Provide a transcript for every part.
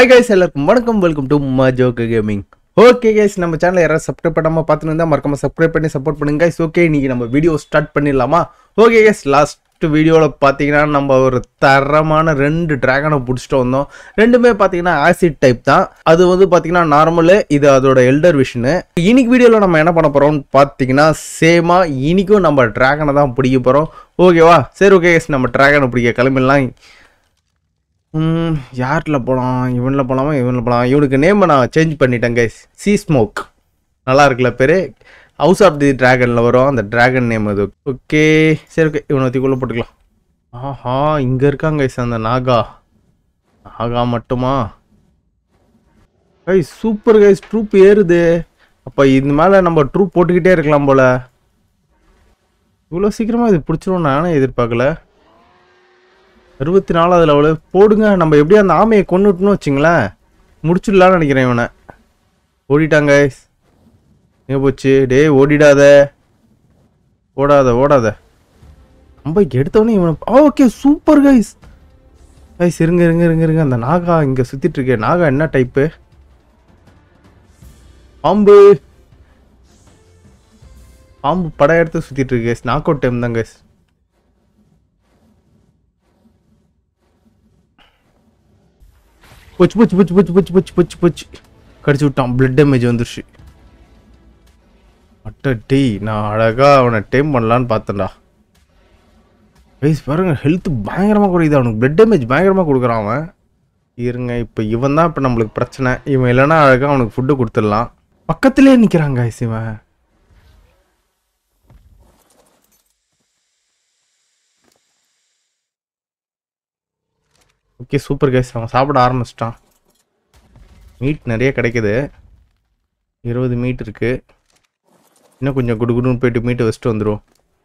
Hi guys எல்லாருக்கும் வணக்கம் welcome to மஜோக்கு கேமிங் ஓகே கைஸ் நம்ம சேனல் யாராவது சப்ஸ்கிரைப் பண்ணாம பார்த்துன்னு இருந்தா மறக்காம சப்ஸ்கிரைப் பண்ணி சப்போர்ட் பண்ணுங்க கைஸ் ஓகே இன்னைக்கு நம்ம வீடியோ ஸ்டார்ட் பண்ணிடலாமா ஓகே கைஸ் லாஸ்ட் வீடியோவில் பார்த்தீங்கன்னா நம்ம ஒரு தரமான ரெண்டு டிராகனை பிடிச்சிட்டு வந்தோம் ரெண்டுமே பார்த்தீங்கன்னா ஆசிட் டைப் தான் அது வந்து பார்த்தீங்கன்னா நார்மலு இது அதோட எல்டர் விஷனு இன்னைக்கு வீடியோவில் நம்ம என்ன பண்ண போகிறோம்னு பார்த்தீங்கன்னா சேமாக இன்னைக்கும் நம்ம டிராகனை தான் பிடிக்க போகிறோம் ஓகேவா சரி ஓகே கைஸ் நம்ம டிராகனை பிடிக்க கிளம்பிடலாம் ம் யாரில் போகலாம் இவனில் போகலாமா இவனில் போகலாம் இவனுக்கு நேமை நான் சேஞ்ச் பண்ணிட்டேன் கைஸ் சி ஸ்மோக் நல்லா இருக்குல்ல பேர் ஹவுஸ் ஆஃப் தி டிராகனில் வரும் அந்த டிராகன் நேம் அது ஓகே சரி ஓகே இவனை ஒத்திக்குள்ளே போட்டுக்கலாம் ஆஹா இங்கே இருக்காங்க கைஸ் அந்த நாகா நாகா மட்டுமா கைஸ் சூப்பர் கைஸ் ட்ரூப் ஏறுது அப்போ இது மேலே நம்ம ட்ரூப் போட்டுக்கிட்டே இருக்கலாம் போல இவ்வளோ சீக்கிரமாக இது பிடிச்சிரும் நானே எதிர்பார்க்கல அறுபத்தி நாலாவது லெவலு போடுங்க நம்ம எப்படியும் அந்த ஆமையை கொண்டுட்டோன்னு வச்சுங்களேன் முடிச்சிடலான்னு நினைக்கிறேன் இவனை ஓடிட்டாங்க எங்கே போச்சு டேய் ஓடிடாத ஓடாத ஓடாத நம்ம எடுத்தவொடனே இவனை ஓகே சூப்பர் கைஸ் கைஸ் இருங்க இருங்க இருங்க இருங்க அந்த நாகா இங்கே சுற்றிட்டு இருக்கே நாகா என்ன டைப்பு பாம்பு பாம்பு படம் எடுத்து சுற்றிட்டு இருக்கு கைஸ் நாக் அவுட் டைம் தான் கைஸ் போச்சு போச்சு போச்சு போச்சு போச்சு போச்சு போச்சு போச்சு கடிச்சு விட்டான் பிளட் டேமேஜ் வந்துருச்சு அட்ட டேய் நான் அழகாக அவனை டைம் பண்ணலான்னு பார்த்தேன்டா கைஸ் பாருங்க ஹெல்த் பயங்கரமாக குறையுது அவனுக்கு பிளட் டேமேஜ் பயங்கரமாக கொடுக்குறான் அவன் இருங்க இப்போ இவன் தான் இப்போ நம்மளுக்கு பிரச்சனை இவன் இல்லைன்னா அழகாக அவனுக்கு ஃபுட்டு கொடுத்துடலாம் பக்கத்துலேயே நிற்கிறான் கைஸ் இவன் ஓகே சூப்பர் கைஸ் அவன் சாப்பிட ஆரம்பிச்சிட்டான் மீட் நிறைய கிடைக்குது இருபது மீட் இருக்கு இன்னும் கொஞ்சம் குடுகுடுன்னு போயிட்டு மீட்டை வச்சுட்டு வந்துடும்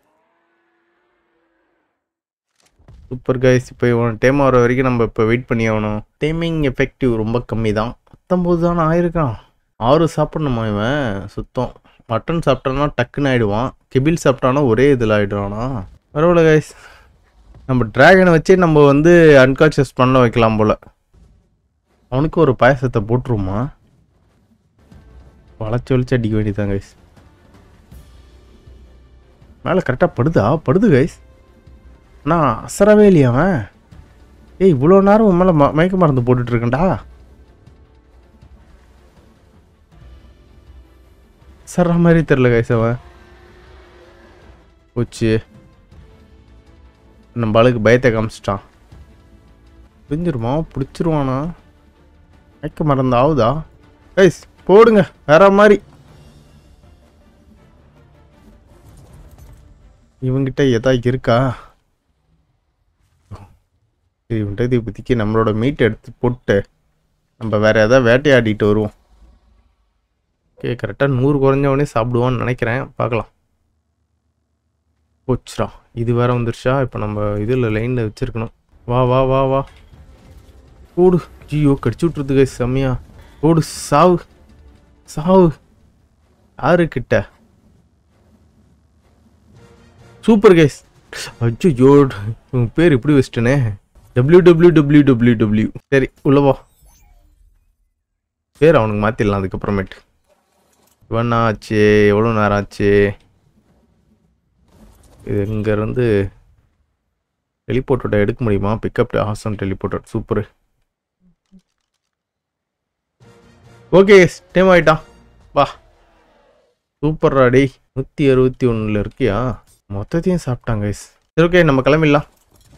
சூப்பர் கைஸ் இப்போ இவன் டைம் வர வரைக்கும் நம்ம இப்போ வெயிட் பண்ணி ஆகணும் டைமிங் எஃபெக்டிவ் ரொம்ப கம்மி தான் பத்தொம்போது தானே ஆயிருக்கான் ஆறு சாப்பிடணுமா இவன் சுத்தம் மட்டன் சாப்பிட்டானா டக்குன்னு ஆயிடுவான் கெபில் சாப்பிட்டானா ஒரே இதில் ஆயிடுவானா பரவாயில்ல கைஸ் நம்ம டிராகனை வச்சே நம்ம வந்து அன்கான்ஷியஸ் பண்ண வைக்கலாம் போல அவனுக்கு ஒரு பாயசத்தை போட்டுருமா வளைச்சு வளைச்சு அடிக்க வேண்டியதான் கைஸ் மேலே கரெக்டாக படுதா படுது கைஸ் அண்ணா அசரவே இல்லையா அவன் ஏய் இவ்வளோ நேரம் உன் மேலே ம மயக்க மருந்து போட்டுட்டு இருக்கேன்டா சர்ற மாதிரி தெரில கைஸ் அவன் போச்சு நம்ம ஆளுக்கு பயத்தை காமிச்சிட்டான் புரிஞ்சிருமா பிடிச்சிருவானா மயக்க மறந்து ஆகுதா கைஸ் போடுங்க வேற மாதிரி இவங்கிட்ட எதா இருக்கா சரி இவன்கிட்ட இது இப்போதைக்கு நம்மளோட மீட் எடுத்து போட்டு நம்ம வேற எதாவது வேட்டையாடிட்டு வருவோம் ஓகே கரெக்டாக நூறு குறைஞ்சவனே சாப்பிடுவான்னு நினைக்கிறேன் பார்க்கலாம் போச்சுடா இது வேற வந்துருச்சா இப்போ நம்ம இதில் லைனில் வச்சிருக்கணும் வா வா வா வா ஓடு ஜியோ கடிச்சு விட்றது கைஸ் செம்மையா ஓடு சாவு சாவு யாரு கிட்ட சூப்பர் கைஸ் அச்சோ உன் பேர் இப்படி வச்சிட்டனே W W W W W சரி உள்ளவா பேர் அவனுக்கு மாற்றிடலாம் அதுக்கப்புறமேட்டு இவன் ஆச்சு எவ்வளோ நேரம் ஆச்சு இது இங்கேருந்து டெலிபோர்ட்டோட எடுக்க முடியுமா pickup awesome teleported super okay time ஆயிட்டான் வா சூப்பர் ராடி நூற்றி அறுபத்தி ஒன்றில் இருக்கியா மொத்தத்தையும் சாப்பிட்டாங்க கைஸ் சரி ஓகே நம்ம கிளம்பிடலாம்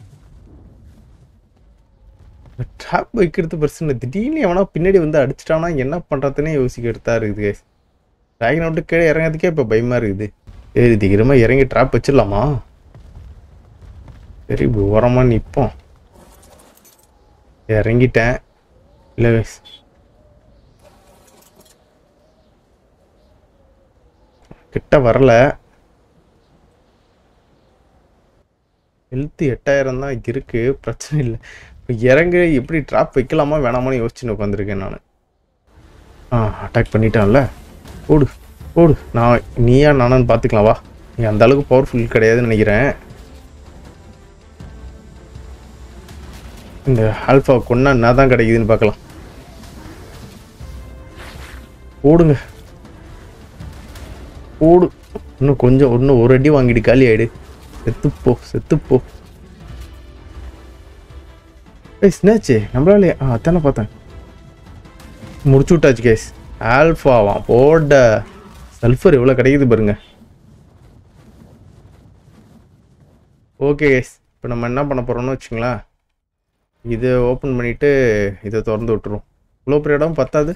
ட்ராப் வைக்கிறது பிரச்சனை திடீர்னு எவனா பின்னாடி வந்து அடிச்சிட்டானா என்ன பண்ணுறதுனே யோசிக்க எடுத்தா இருக்குது கைஸ் ட்ராகன் விட்டு கீழே இறங்கிறதுக்கே இப்போ பயமாக இருக்குது சரி திகிரமாக இறங்கி ட்ராப் வச்சிடலாமா சரி ஓரமாக நிற்போம் இறங்கிட்டேன் இல்லை கைஸ் கிட்ட வரல ஹெல்த்து எட்டாயிரம் தான் இருக்கு பிரச்சனை இல்லை இப்போ இறங்க எப்படி ட்ராப் வைக்கலாமா வேணாமான்னு யோசிச்சுன்னு உட்காந்துருக்கேன் நான் ஆ அட்டாக் பண்ணிட்டான்ல ஓடு ஓடு நான் நீயா நானான்னு பார்த்துக்கலாம் வா நீ அந்த அளவுக்கு பவர்ஃபுல் கிடையாதுன்னு நினைக்கிறேன் இந்த ஆல்ஃபா கொண்டா என்ன தான் கிடைக்குதுன்னு பார்க்கலாம் ஓடுங்க ஓடு இன்னும் கொஞ்சம் இன்னும் ஒரு அடி வாங்கிட்டு காலி ஆயிடு செத்துப்போ செத்துப்போ ஏய் ஸ்னாச்சு நம்மளால ஆ அத்தானே பார்த்தேன் முடிச்சு விட்டாச்சு கேஸ் ஆல்ஃபாவாம் போட சல்ஃபர் எவ்வளோ கிடைக்குது பாருங்க ஓகே கேஸ் இப்போ நம்ம என்ன பண்ண போகிறோம்னு வச்சுங்களேன் இதை ஓப்பன் பண்ணிவிட்டு இதை திறந்து விட்டுரும் இவ்வளோ பெரிய இடம் பத்தாது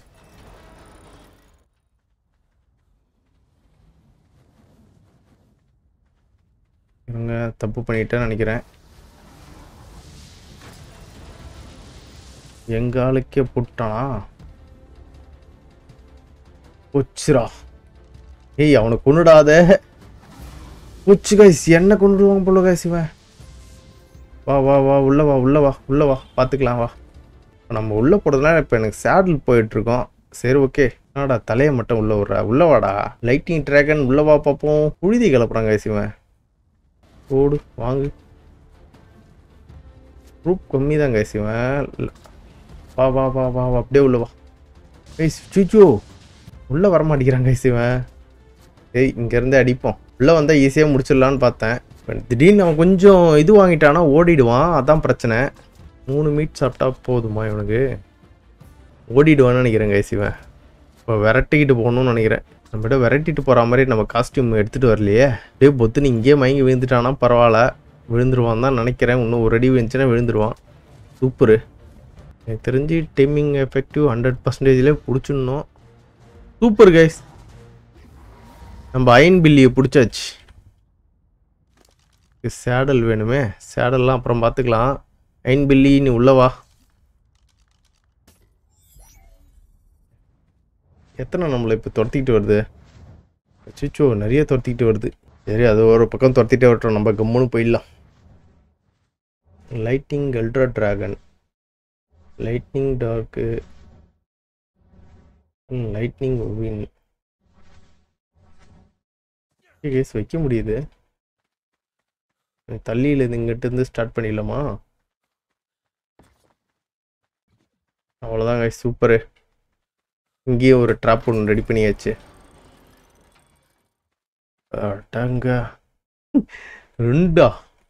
இவங்க தப்பு பண்ணிட்டேன்னு நினைக்கிறேன் எங்க ஆளுக்கே புட்டானா உச்சுரா ஏய் அவனை கொண்டுடாத உச்சு கைஸ் என்ன கொண்டுடுவாங்க போல கைஸ் இவன் வா வா வா உள்ள வா உள்ள வா உள்ள வா பார்த்துக்கலாம் வா இப்ப நம்ம உள்ள போறதுனால இப்போ எனக்கு சேடில் போயிட்டு இருக்கோம் சரி ஓகே என்னடா தலையை மட்டும் உள்ள விட்றா உள்ள வாடா லைட்டிங் ட்ராகன் உள்ள வா பார்ப்போம் புழுதி கிளப்புறாங்க கைஸ் இவன் ஓடு வாங்கு ரூப் கம்மி தான் கைஸ் இவன் இல்ல- வா வா வா வா வா அப்படியே உள்ள வா கைஸ் சுச்சோ உள்ளே வரமாட்டேங்கிறான் கைஸ் இவன் ஏய் இங்கேருந்து அடிப்போம் உள்ளே வந்தால் ஈஸியாக முடிச்சிடலான்னு பார்த்தேன் இப்ப திடீர்னு அவன் கொஞ்சம் இது வாங்கிட்டானா ஓடிடுவான் அதான் பிரச்சனை மூணு மீட் சாப்பிட்டா போதுமா இவனுக்கு ஓடிடுவான்னு நினைக்கிறேன் கைஸ் இவன் இப்போ விரட்டிக்கிட்டு போகணும்னு நினைக்கிறேன் நம்மகிட்ட விரட்டிட்டு போகிற மாதிரி நம்ம காஸ்டியூம் எடுத்துகிட்டு வரலையே அப்படியே பொத்துன்னு இங்கேயே மயங்கி விழுந்துட்டானா பரவாயில்ல விழுந்துருவான் தான் நினைக்கிறேன் இன்னும் ஒரு அடி விழுந்துச்சுன்னா விழுந்துருவான் சூப்பரு எனக்கு தெரிஞ்சு டைமிங் எஃபெக்டிவ் ஹண்ட்ரட் பர்சன்டேஜ்லேயே பிடிச்சிடணும் சூப்பர் கைஸ் நம்ம அயன் பில்லியை பிடிச்சாச்சு சேடல் வேணுமே சேடல்லாம் அப்புறம் பார்த்துக்கலாம் அயன் பில்லி நீ உள்ள வா எத்தனை நம்மளை இப்போ துரத்திக்கிட்டு வருது அச்சோ நிறைய துரத்திக்கிட்டு வருது சரி அது ஒரு பக்கம் துரத்திட்டே விட்டுறோம் நம்ம கம்முன்னு போயிடலாம் lighting ultra dragon lightning dark lightning வின் கேஸ் வைக்க முடியுது தள்ளியில் இங்கிட்ட இருந்து ஸ்டார்ட் பண்ணிடலாமா அவ்வளோதான் guys சூப்பரு இங்கேயே ஒரு ட்ராப் ஒன்று ரெடி பண்ணியாச்சு அடங்க ரெண்டா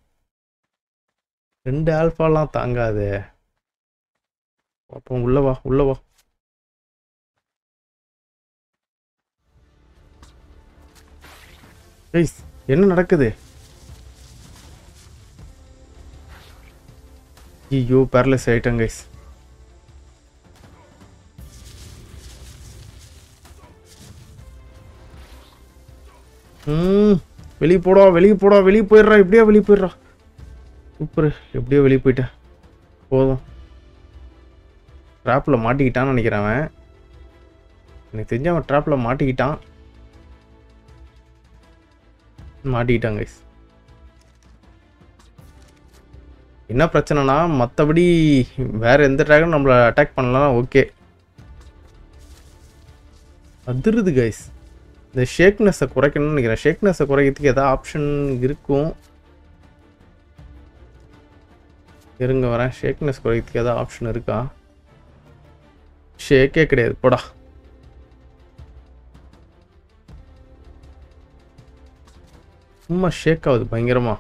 ரெண்டு ஆல்ஃபாலாம் தாங்காது அப்போ உள்ள வா உள்ள வா கைஸ் என்ன நடக்குது ஐயோ பேரலைஸ் ஆயிட்டேன் கைஸ் ம் வெளியே போடா வெளியே போடா வெளியே போயிடுறா எப்படியா வெளியே போயிடுறா சூப்பர் எப்படியோ வெளியே போயிட்டேன் போதும் ட்ராப்பில் மாட்டிக்கிட்டான்னு நினைக்கிறேன் அவன் எனக்கு தெரிஞ்ச அவன் ட்ராப்பில் மாட்டிக்கிட்டான் மாட்டிக்கிட்டான் கைஸ் என்ன பிரச்சனைனா மற்றபடி வேற எந்த ட்ராகனும் நம்மளை அட்டாக் பண்ணலாம் ஓகே அதிருது கைஸ் இந்த ஷேக்னஸை குறைக்கணும்னு நினைக்கிறேன் ஷேக்னஸை குறைக்கிறதுக்கு ஏதாவது ஆப்ஷன் இருக்கும் இருங்க வரேன் ஷேக்னஸ் குறைக்கிறதுக்கு ஏதாவது ஆப்ஷன் இருக்கா ஷேக்கே கிடையாது போடா சும்மா ஷேக் ஆகுது பயங்கரமா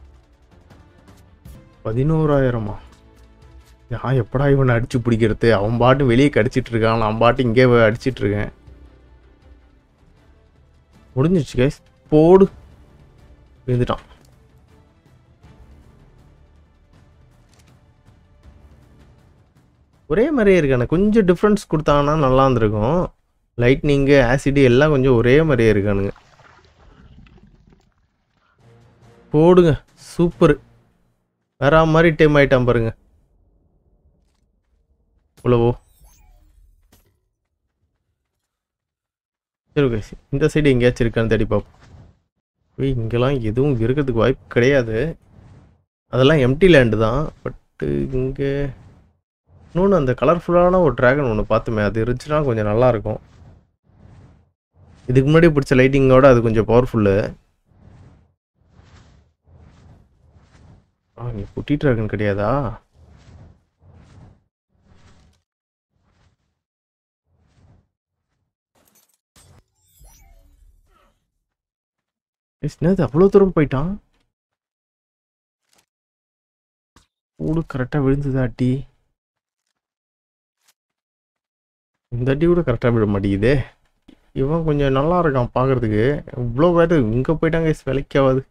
பதினோராயிரமா நான் எப்படா இவனை அடிச்சு பிடிக்கிறது அவன் பாட்டு வெளியே கடிச்சிட்டு இருக்கான் நான் பாட்டு இங்கே அடிச்சிட்டு இருக்கேன் முடிஞ்சிருச்சு கைஸ் போடு விழுந்துட்டான் ஒரே மாதிரியே இருக்கானே கொஞ்சம் டிஃப்ரென்ஸ் கொடுத்தாங்கன்னா நல்லா இருந்திருக்கும் லைட்னிங்கு ஆசிடு எல்லாம் கொஞ்சம் ஒரே மாதிரியே இருக்கானுங்க போடுங்க சூப்பர் வேற மாதிரி டைம் ஆயிட்டான் பாருங்க இவ்வளவோ சரி ஓகே இந்த சைடு எங்கேயாச்சும் இருக்கான்னு தேடி பார்ப்போம் ஏய் இங்கெல்லாம் எதுவும் இருக்கிறதுக்கு வாய்ப்பு கிடையாது அதெல்லாம் எம்டி லேண்டு தான் பட்டு இங்கே இன்னொன்று அந்த கலர்ஃபுல்லான ஒரு ட்ராகன் ஒன்று பார்த்துமே அது இருந்துச்சுன்னா கொஞ்சம் நல்லா இருக்கும் இதுக்கு முன்னாடி பிடிச்ச லைட்டிங்கோட அது கொஞ்சம் பவர்ஃபுல்லு ஆ நீ குட்டி ட்ராகன் கிடையாதா Guys, என்னது அவ்வளோ தூரம் போயிட்டான் கூடு கரெக்டாக விழுந்துதா அடி இந்த அடி கூட கரெக்டாக விழ மாட்டேங்குதே இவன் கொஞ்சம் நல்லா இருக்கான் பார்க்கறதுக்கு இவ்வளோ பேர் இங்கே போயிட்டாங்க guys, வேலைக்கு ஆகாது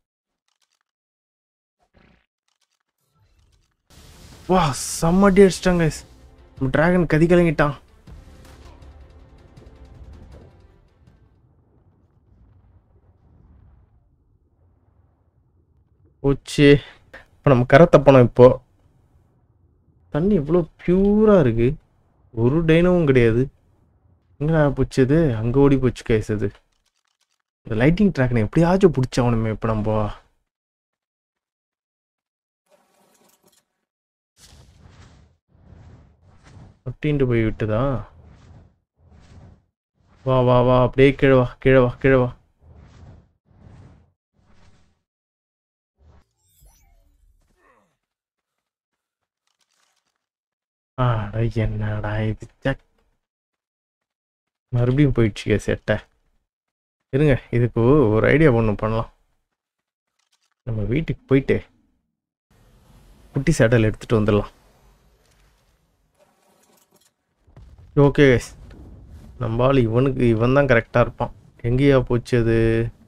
வா செம்ம அடி அடிச்சிட்டாங்க guys. நம்ம டிராகன் கதி கலங்கிட்டான் போச்சு இப்போ நம்ம கரை தப்பணும் இப்போ தண்ணி இவ்வளோ பியூராக இருக்கு ஒரு டைனவும் கிடையாது எங்கடா போச்சு அது அங்கே ஓடி போச்சு கேஸ் அது இந்த லைட்டிங் ட்ராக்னை எப்படியாச்சும் பிடிச்சவனுமே இப்போ நம்ம ஒட்டின்ட்டு போய் விட்டுதா வா வா வா அப்படியே கீழே வா கீழே வா கீழே வா ஆடா என்னடா இது சக் மறுபடியும் போயிடுச்சு செட்டை இருங்க இதுக்கு ஒரு ஐடியா ஒன்று பண்ணலாம் நம்ம வீட்டுக்கு போயிட்டு குட்டி சேடல் எடுத்துட்டு வந்துடலாம் ஓகே கைஸ் நம்ம ஆள் இவனுக்கு இவன் தான் கரெக்டாக இருப்பான் எங்கேயா போச்சு அது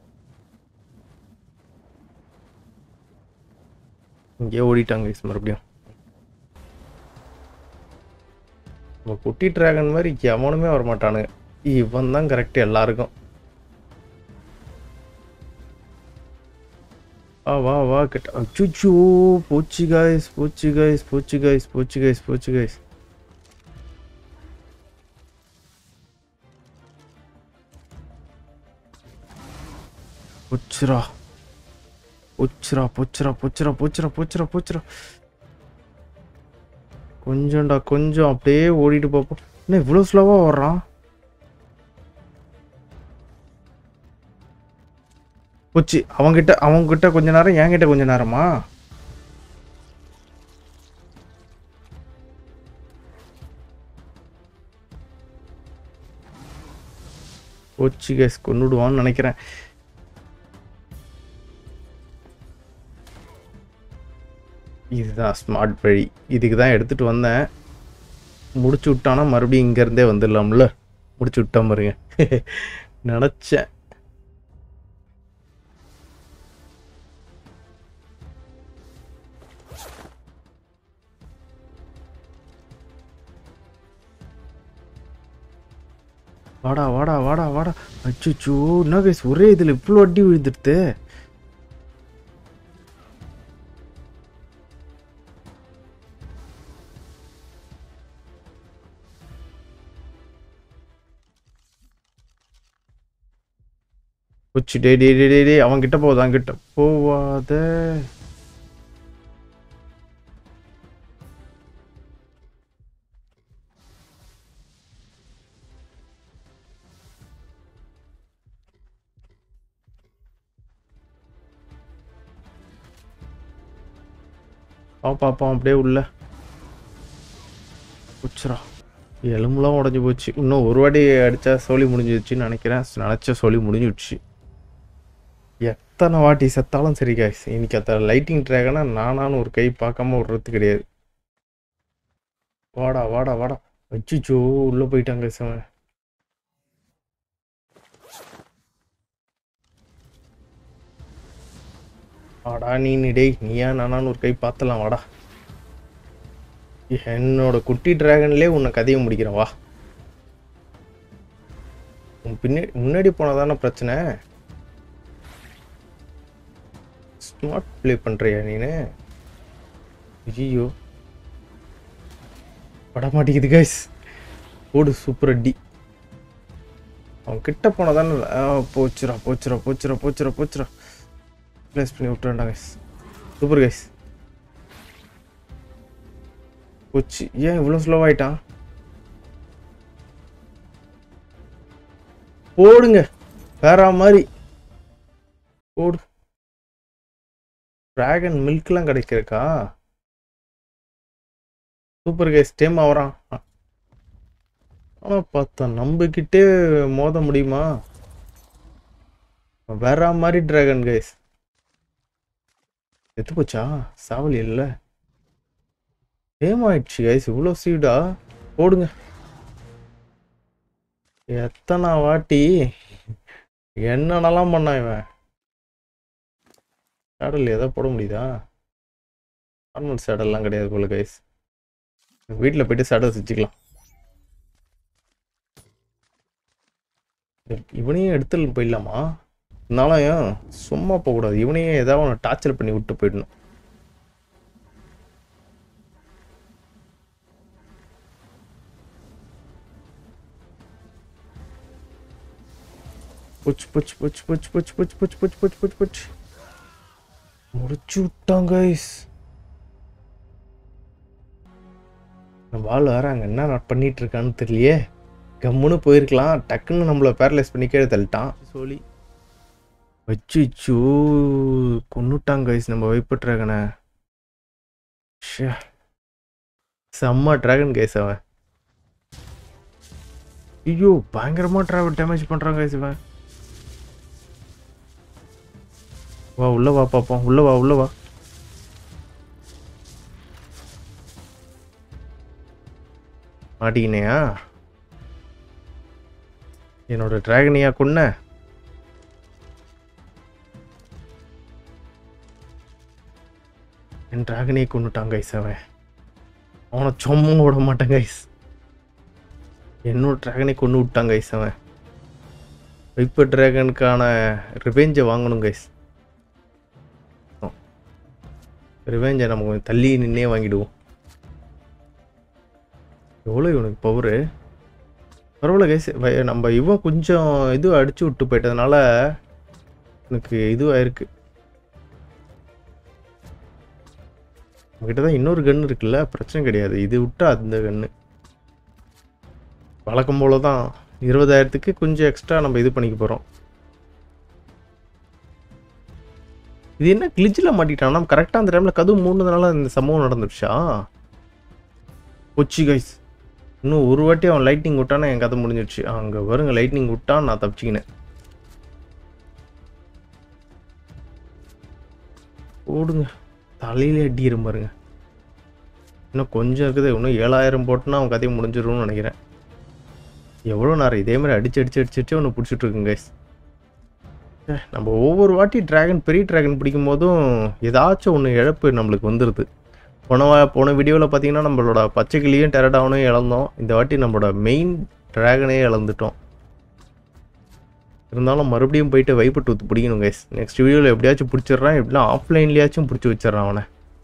இங்கேயே ஓடிட்டாங்க கைஸ் மறுபடியும் நம்ம குட்டி டிராகன் மாதிரி எவனுமே வரமாட்டானுங்க இவன் தான் கரெக்ட் எல்லாருக்கும் வா வா வா கிட்ட அச்சுச்சோ போச்சு காய்ஸ் போச்சு காய்ஸ் போச்சு காய்ஸ் போச்சு காய்ஸ் போச்சு காய்ஸ் போச்சுரா போச்சுரா போச்சுரா போச்சுரா போச்சுரா போச்சுரா போச்சுரா கொஞ்சம்டா கொஞ்சம் அப்படியே ஓடிட்டு பார்ப்போம் என்ன இவ்வளோ ஸ்லோவாக ஓடுறான் போச்சு அவங்கிட்ட அவங்ககிட்ட கொஞ்ச நேரம் என்கிட்ட கொஞ்ச நேரமா போச்சு கேஸ் கொண்டுடுவான்னு நினைக்கிறேன் இதுதான் ஸ்மார்ட் வழி இதுக்கு தான் எடுத்துட்டு வந்தேன் முடிச்சு விட்டானா மறுபடியும் இங்கேருந்தே வந்துடலாம்ல முடிச்சு விட்டான் பாருங்க நினச்சேன் வாடா வாடா வாடா வாடா அச்சுச்சோ என்ன கைஸ் ஒரே இதில் இவ்வளோ அடி விழுந்துடுது போச்சு டே டே டே டே டே அவன் கிட்ட போகுது அவன் கிட்ட போவாத அவன் பாப்பான் அப்படியே உள்ள போச்சுரா எலும்புலாம் உடஞ்சி போச்சு இன்னும் ஒரு வாட்டி அடிச்சா சோலி முடிஞ்சிருச்சுன்னு நினைக்கிறேன் நினச்ச சோலி முடிஞ்சிடுச்சு எத்தனை வாட்டி செத்தாலும் சரி guys இன்னைக்கு அத்த லைட்டிங் ட்ராகனா நானான்னு ஒரு கை பார்க்காம விடுறது கிடையாது வாடா வாடா வாடா அச்சிச்சோ உள்ள போயிட்டாங்க சார் வாடா நீ நீ டேய் நீயா நானான்னு ஒரு கை பார்த்தலாம் வாடா என்னோட குட்டி டிராகன்லேயே உன்னை கதையை முடிக்கிறேன் வா உன் பின்னாடி முன்னாடி போனதானே பிரச்சனை ஸ்மார்ட் ப்ளே பண்ணுறியா நீனு ஐயோ பட மாட்டேங்குது கைஸ் ஓடு சூப்பர் அடி அவன் கிட்ட போனதானே போச்சுரா போச்சுரா போச்சுரா போச்சுரா போச்சுரா ப்ளேஸ் பண்ணி விட்டுறா கைஸ் சூப்பர் கைஸ் போச்சு ஏன் இவ்வளோ ஸ்லோவாயிட்டான் போடுங்க வேற மாதிரி போடு டிராகன் மில்க்லாம் கிடைக்கிறக்கா சூப்பர் கைஸ் டேம் ஆகிறான் ஆனால் பார்த்தா நம்மக்கிட்டே மோத முடியுமா வேற மாதிரி டிராகன் கைஸ் எத்து போச்சா சாவலி இல்ல ஏமாயிடுச்சு கைஸ் இவ்வளோ சீடா போடுங்க எத்தனை வாட்டி என்னென்னலாம் பண்ணான் இவன் சேடல் எதாவது போட முடியுதா நார்மல் சேடல்லாம் கிடையாது போல கைஸ் வீட்டில் போயிட்டு சேடல் வச்சுக்கலாம் இவனையும் எடுத்துட்டு போயிடலாமா இருந்தாலும் ஏன் சும்மா போகக்கூடாது இவனையும் ஏதாவது ஒன்று டார்ச்சர் பண்ணி விட்டு போயிடணும் புச் புச் புச் புச் புச் புச் புச் புச் புச் புச் புச் முடிச்சு விட்டான் கைஸ் வாள் வேற அங்கே என்ன பண்ணிட்டு இருக்கான்னு தெரியலையே கம்முன்னு போயிருக்கலாம் டக்குன்னு நம்மள பேரலைஸ் பண்ணி கீழே தள்ளிட்டான் சொல்லி வச்சுச்சோ கொன்னுட்டாங்க கைஸ் நம்ம வைப்பு ட்ராகனை ஷே செம்ம ட்ராகன் கைஸ் அவன் ஐயோ பயங்கரமா டிராவல் டேமேஜ் பண்றான் கைஸ் இவன் வா உள்ள வா பாப்போம் உள்ள வா உள்ள வா மாட்டிக்கினையா என்னோட டிராகனியா கொன்ன என் டிராகனையே கொண்டுட்டான் கைஸ் அவன் அவனை சும்மா விட மாட்டான் கைஸ் என்னோட டிராகனை கொண்டு விட்டான் கைஸ் அவன் வைப்பர் டிராகனுக்கான ரிவெஞ்சை வாங்கணும் கைஸ் ரிவெஞ்சை நம்ம கொஞ்சம் தள்ளி நின்னே வாங்கிடுவோம் எவ்வளோ இவனுக்கு பவரு பரவாயில்ல கைஸ் நம்ம இவன் கொஞ்சம் இது அடிச்சு விட்டு போயிட்டதுனால எனக்கு இதுவாயிருக்கு நம்மகிட்ட தான் இன்னொரு கன் இருக்குல்ல பிரச்சனை கிடையாது இது விட்டா அந்த கன்று வழக்கம் போல தான் இருபதாயிரத்துக்கு கொஞ்சம் எக்ஸ்ட்ரா நம்ம இது பண்ணிக்க போகிறோம் இது என்ன கிளிச்சில் மாட்டிக்கிட்டான் நம்ம கரெக்டாக அந்த டைமில் கதவு மூணுனால இந்த சம்பவம் நடந்துருச்சா கொச்சி கைஸ் இன்னும் ஒரு வாட்டி அவன் லைட்னிங் விட்டானா என் கதை முடிஞ்சிடுச்சு அங்கே வருங்க லைட்னிங் விட்டான் நான் தப்பிச்சிக்கினேன் ஓடுங்க தலையிலே அடிக்கிறேன் பாருங்க இன்னும் கொஞ்சம் இருக்குது இன்னும் ஏழாயிரம் போட்டுனா அவன் கதையை முடிஞ்சிரும்னு நினைக்கிறேன் எவ்வளோ நேரம் இதே மாதிரி அடிச்சு அடிச்சு அடிச்சு அடிச்சு ஒன்று பிடிச்சிட்டு இருக்குங்க guys. ச்சே, நம்ம ஒவ்வொரு வாட்டி டிராகன் பெரிய டிராகன் பிடிக்கும் போதும் ஏதாச்சும் ஒன்று இழப்பு நம்மளுக்கு வந்துடுது போன வா- போன வீடியோவில் பார்த்தீங்கன்னா நம்மளோட பச்சை கிளியும் டெரடாவனையும் இழந்தோம் இந்த வாட்டி நம்மளோட மெயின் டிராகனே இழந்துட்டோம் இருந்தாலும் மறுபடியும் போயிட்டு வைப்பு டூத் பிடிக்கணும் கைஸ் நெக்ஸ்ட் வீடியோவில் எப்படியாச்சும் பிடிச்சிடுறான் எப்படின்னா ஆஃப்லைன்லேயாச்சும் பிடிச்சி வச்சிடறான் அவனை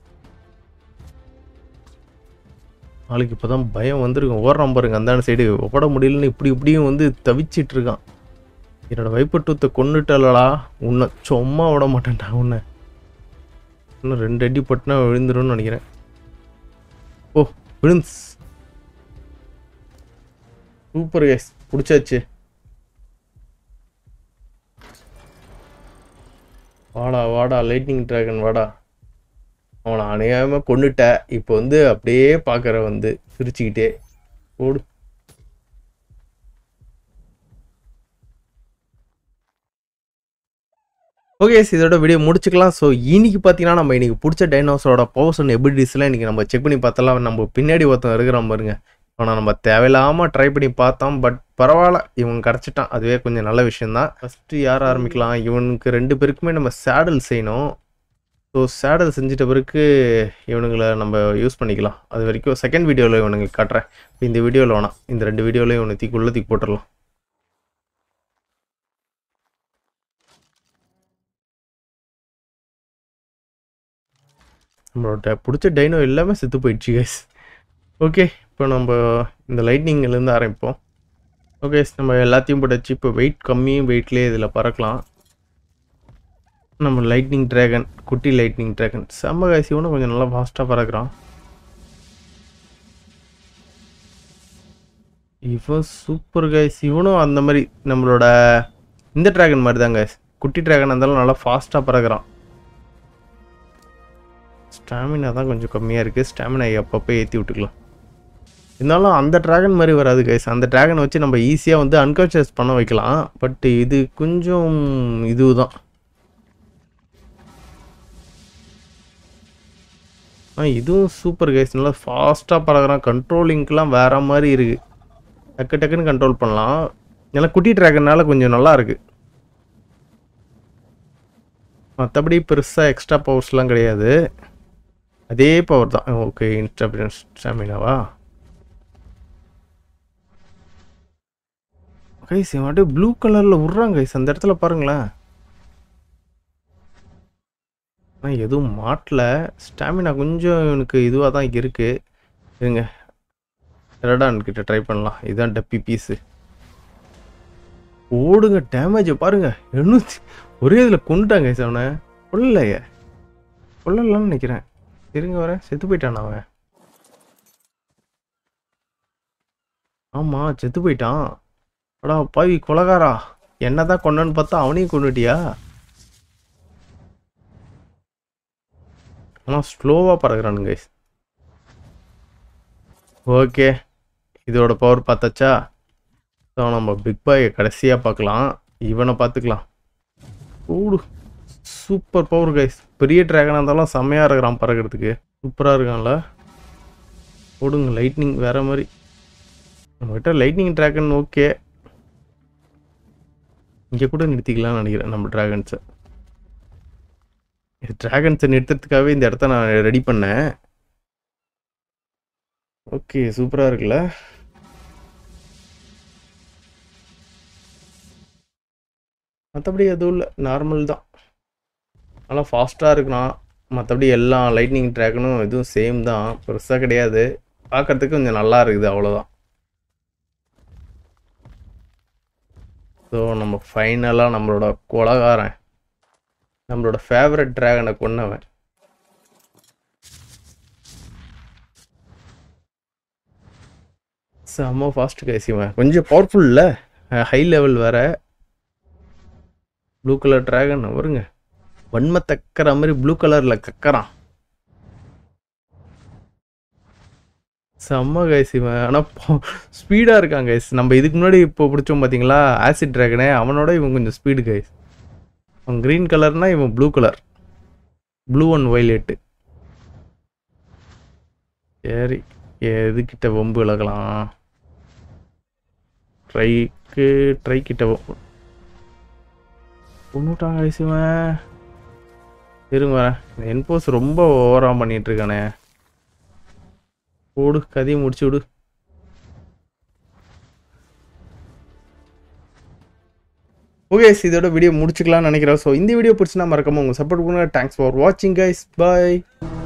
நாளைக்கு இப்போ தான் பயம் வந்திருக்கும் ஓடுறான் பாருங்க அந்தான சைடு ஓட முடியலன்னு இப்படி இப்படியும் வந்து தவிச்சிட்டு இருக்கான் என்னோட வைப்பு டூத்தை கொண்டுட்டலடா உன்னை சும்மா விட மாட்டேன்டா உன்னை இன்னும் ரெண்டு அடி பட்டுனா விழுந்துரும்னு நினைக்கிறேன் ஓ விழுந்து சூப்பர் கேஸ் பிடிச்சாச்சு வாடா வாடா லைட்னிங் டிராகன் வாடா அவனை அணையாம கொண்டுட்ட இப்போ வந்து அப்படியே பார்க்குற வந்து சிரிச்சுக்கிட்டே ஓடு ஓகே இதோட வீடியோ முடிச்சுக்கலாம் ஸோ இன்னைக்கு பார்த்தீங்கன்னா நம்ம இன்னைக்கு பிடிச்ச டைனோசரோட பவர்ஸ் அண்ட் எபிலிட்டிஸ்லாம் இன்னைக்கு நம்ம செக் பண்ணி பார்த்தலாம் நம்ம பின்னாடி ஒருத்தன் இருக்கிறான் பாருங்க ஆனால் நம்ம தேவையில்லாமல் ட்ரை பண்ணி பார்த்தோம் பட் பரவாயில்ல இவன் கிடச்சிட்டான் அதுவே கொஞ்சம் நல்ல விஷயம்தான் ஃபஸ்ட்டு யார் ஆரம்பிக்கலாம் இவனுக்கு ரெண்டு பேருக்குமே நம்ம சேடல் செய்யணும் ஸோ சேடல் செஞ்சிட்ட பிறகு இவனுங்களை நம்ம யூஸ் பண்ணிக்கலாம் அது வரைக்கும் செகண்ட் வீடியோவில் இவனுக்கு காட்டுறேன் இப்போ இந்த வீடியோவில் வேணாம் இந்த ரெண்டு வீடியோலையும் இவனை தூக்கி உள்ள தூக்கி போட்டுடலாம் நம்மளோட பிடிச்ச டைனோ எல்லாமே செத்து போயிடுச்சு கைஸ் ஓகே இப்போ நம்ம இந்த லைட்னிங்லேருந்து ஆரம்பிப்போம் ஓகே நம்ம எல்லாத்தையும் போட்டாச்சு இப்போ வெயிட் கம்மியும் வெயிட்லேயே இதில் பறக்கலாம் நம்ம லைட்னிங் டிராகன் குட்டி லைட்னிங் டிராகன் செம்ம கைஸ் இவனும் கொஞ்சம் நல்லா ஃபாஸ்ட்டாக பறக்கிறான் இவன் சூப்பர் கைஸ் இவனும் அந்த மாதிரி நம்மளோட இந்த டிராகன் மாதிரி தான் கைஸ் குட்டி டிராகன் இருந்தாலும் நல்லா ஃபாஸ்ட்டாக பறக்கிறான் ஸ்டாமினா தான் கொஞ்சம் கம்மியாக இருக்குது ஸ்டாமினா அப்பப்போ ஏற்றி விட்டுக்கலாம் இருந்தாலும் அந்த டிராகன் மாதிரி வராது கைஸ் அந்த டிராகன் வச்சு நம்ம ஈஸியாக வந்து அன்கான்ஷியஸ் பண்ண வைக்கலாம் பட் இது கொஞ்சம் இதுதான் ஆ இதுவும் சூப்பர் கைஸ் நல்லா ஃபாஸ்ட்டாக பழகிறான் கண்ட்ரோலிங்க்கெலாம் வேற மாதிரி இருக்குது டக்கு டக்குன்னு கண்ட்ரோல் பண்ணலாம் ஏன்னா குட்டி ட்ராகன்னால கொஞ்சம் நல்லா இருக்கு மற்றபடி பெருசாக எக்ஸ்ட்ரா பவர்ஸ்லாம் கிடையாது அதே பவர் தான் ஓகே இன்ஸ்டாபிடன்ஸ் ஸ்டாமினாவா கைஸ் இவன் அப்படியே ப்ளூ கலரில் விட்றான் கைஸ் அந்த இடத்துல பாருங்களேன் ஆனால் எதுவும் மாட்டல ஸ்டாமினா கொஞ்சம் இவனுக்கு இதுவாக தான் இருக்கு இருங்க ரெடான் கிட்ட ட்ரை பண்ணலாம் இதுதான் டப்பி பீஸு ஓடுங்க டேமேஜ் பாருங்க எண்ணூத்தி ஒரே இதில் கொண்டுட்டாங்க guys அவனை கொல்லலையே கொல்லலாம்னு நினைக்கிறேன் இருங்க வரேன் செத்து போயிட்டான் அவன் ஆமா செத்து போயிட்டான் அடா பாவி கொலகாரா என்னதான் கொண்டன்னு பார்த்தா அவனையும் கொண்டுட்டியா ஆனால் ஸ்லோவாக பறக்குறானுங்க guys ஓகே இதோட பவர் பார்த்தாச்சா ஸோ நம்ம பிக் பாயை கடைசியாக பார்க்கலாம் இவனை பார்த்துக்கலாம் ஓடு சூப்பர் பவர் கைஸ் பெரிய ட்ராகனாக இருந்தாலும் செம்மையாக இருக்கிறான் பறக்கிறதுக்கு சூப்பராக இருக்கான்ல ஓடுங்க லைட்னிங் வேற மாதிரி நம்மகிட்ட லைட்னிங் ட்ராகன் ஓகே இங்கே கூட நிறுத்திக்கலாம்னு நினைக்கிறேன் நம்ம ட்ராகன்ஸை ட்ராகன்ஸை நிறுத்துறதுக்காகவே இந்த இடத்த நான் ரெடி பண்ணேன் ஓகே சூப்பராக இருக்குல்ல மற்றபடி எதுவும் இல்லை நார்மல் தான் நல்லா ஃபாஸ்ட்டாக இருக்கலாம் மற்றபடி எல்லா லைட்னிங் ட்ராகனும் இதுவும் சேம் தான் பெருசாக கிடையாது பார்க்கறதுக்கு கொஞ்சம் நல்லா இருக்குது அவ்வளோதான் ஸோ நம்ம ஃபைனலாக நம்மளோட கொலகாரன் நம்மளோட ஃபேவரட் ட்ராகனை கொன்னவன் செம்ம ஃபாஸ்ட் கைசிவன் கொஞ்சம் பவர்ஃபுல் இல்லை ஹை லெவல் வேற ப்ளூ கலர் டிராகன் வருங்க வன்ம தக்கற மாதிரி ப்ளூ கலரில் கக்கறான் செம்ம கைஸ் இவன் ஆனால் ஸ்பீடாக இருக்கான் கைஸ் நம்ம இதுக்கு முன்னாடி இப்போ பிடிச்சோம் பார்த்தீங்களா ஆசிட் டிராகனே அவனோட இவன் கொஞ்சம் ஸ்பீடு கைஸ் அவன் க்ரீன் கலர்னா இவன் blue colour blue and violet சரி எதுக்கிட்ட வம்பு இழக்கலாம் ட்ரைக்கு ட்ரை கிட்ட கொண்டுட்டான் ஐசுவன் இருங்க வரேன் என்போஸ் ரொம்ப ஓவராக பண்ணிட்டு இருக்கானே ஓடு கதையை முடிச்சு விடு ஓகே இதோட வீடியோ முடிச்சுக்கலாம்னு நினைக்கிறேன் ஸோ இந்த வீடியோ பிடிச்சினா மறக்காம உங்க சப்போர்ட் பண்ணுங்க தேங்க்ஸ் ஃபார் வாட்சிங் கைஸ் பாய்